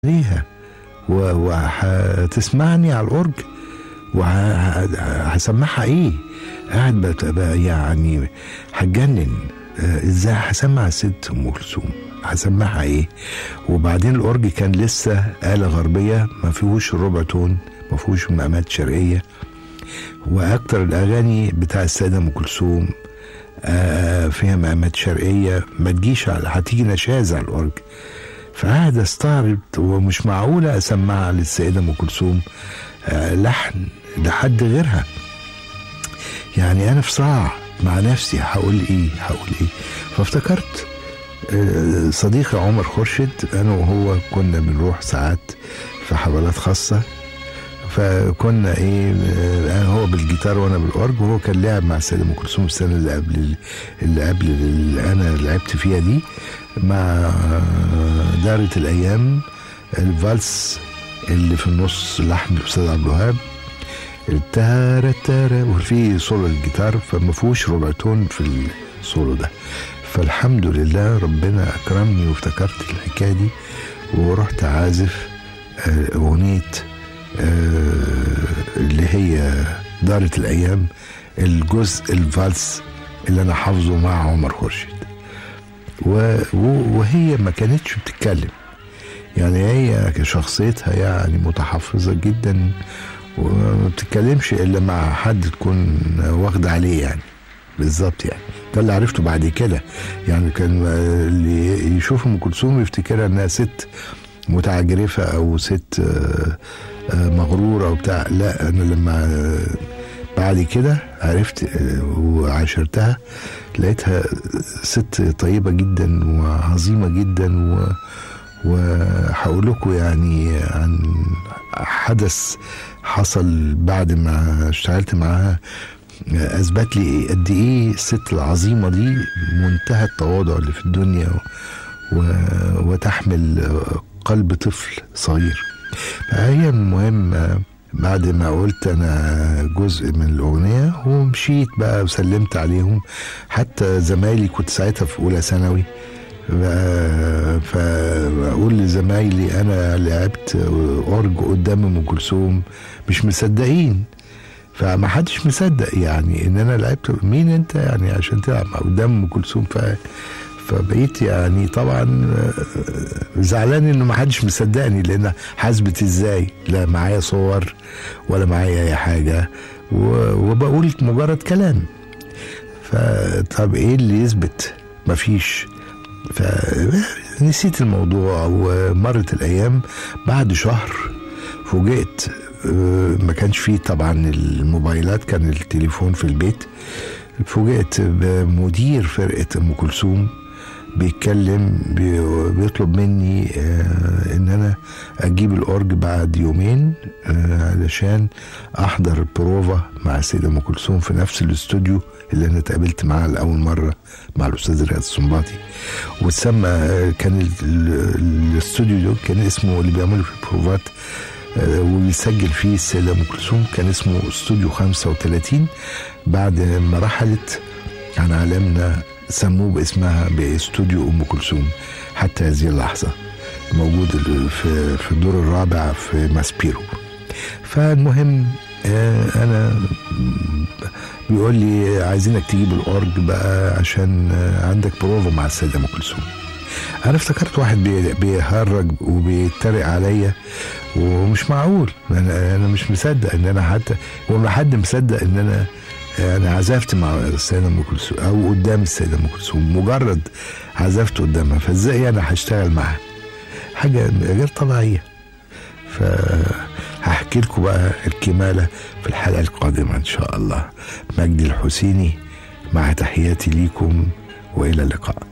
ليها وهتسمعني على الأورج وهسمعها ايه قاعد بقى يعني هتجنن ازاي هسمع الست ام كلثوم هسمعها ايه وبعدين الاورج كان لسه آلة غربية ما فيهوش ربع تون ما فيهوش مقامات شرقية واكتر الاغاني بتاع السيدة ام كلثوم آه فيها مقامات شرقية ما تجيش على هتيجي نشاز على الاورج فقاعد استغرب ومش معقولة اسمعها للسيدة ام كلثوم آه لحن لحد غيرها يعني انا في صراع مع نفسي هقول ايه هقول ايه فافتكرت صديقي عمر خورشيد انا وهو كنا بنروح ساعات في حفلات خاصه فكنا ايه هو بالجيتار وانا بالاورج وهو كان لعب مع السيده ام كلثوم السنه اللي قبل اللي قبل اللي انا لعبت فيها دي مع دارة الايام الفالس اللي في النص لحن الاستاذ عبد الوهاب التارا تارا وفي سولو الجيتار فما فيهوش ربع تون في السولو ده فالحمد لله ربنا اكرمني وافتكرت الحكايه دي ورحت عازف اغنيه اللي هي دارت الايام الجزء الفالس اللي انا حافظه مع عمر خورشيد وهي ما كانتش بتتكلم يعني هي شخصيتها يعني متحفظه جدا وما بتتكلمش الا مع حد تكون واخده عليه يعني بالظبط يعني ده اللي عرفته بعد كده يعني كان اللي يشوف ام كلثوم يفتكرها انها ست متعجرفه او ست مغروره وبتاع لا انا لما بعد كده عرفت وعاشرتها لقيتها ست طيبه جدا وعظيمه جدا و وهقول لكم يعني عن حدث حصل بعد ما اشتغلت معاها اثبت لي قد ايه الست العظيمه دي منتهى التواضع اللي في الدنيا و... وتحمل قلب طفل صغير فهي المهم بعد ما قلت انا جزء من الاغنيه ومشيت بقى وسلمت عليهم حتى زمايلي كنت ساعتها في اولى ثانوي فاقول لزمايلي انا لعبت اورج قدام ام كلثوم مش مصدقين فما حدش مصدق يعني ان انا لعبت مين انت يعني عشان تلعب قدام ام كلثوم ف فبقيت يعني طبعا زعلان انه ما حدش مصدقني لان حاسبت ازاي لا معايا صور ولا معايا اي حاجه وبقول مجرد كلام فطب ايه اللي يثبت مفيش فنسيت الموضوع ومرت الايام بعد شهر فوجئت ما كانش فيه طبعا الموبايلات كان التليفون في البيت فوجئت بمدير فرقة أم كلثوم بيتكلم بيطلب مني ان انا اجيب الاورج بعد يومين علشان احضر البروفا مع السيده ام كلثوم في نفس الاستوديو اللي انا اتقابلت معاه لاول مره مع الاستاذ رياض السنباطي وتسمى كان الاستوديو ده كان اسمه اللي بيعملوا فيه بروفات وبيسجل فيه السيدة أم كلثوم كان اسمه استوديو 35 بعد ما رحلت عن عالمنا سموه باسمها باستوديو أم كلثوم حتى هذه اللحظة موجود في في الدور الرابع في ماسبيرو فالمهم أنا بيقول لي عايزينك تجيب الأورج بقى عشان عندك بروفا مع السيدة أم كلثوم انا افتكرت واحد بيهرج وبيتريق عليا ومش معقول انا انا مش مصدق ان انا حتى ولا حد مصدق ان انا انا عزفت مع السيده ام كلثوم او قدام السيده ام كلثوم مجرد عزفت قدامها فازاي انا هشتغل معاها حاجه غير طبيعيه فهحكي لكم بقى الكماله في الحلقه القادمه ان شاء الله مجدي الحسيني مع تحياتي ليكم والى اللقاء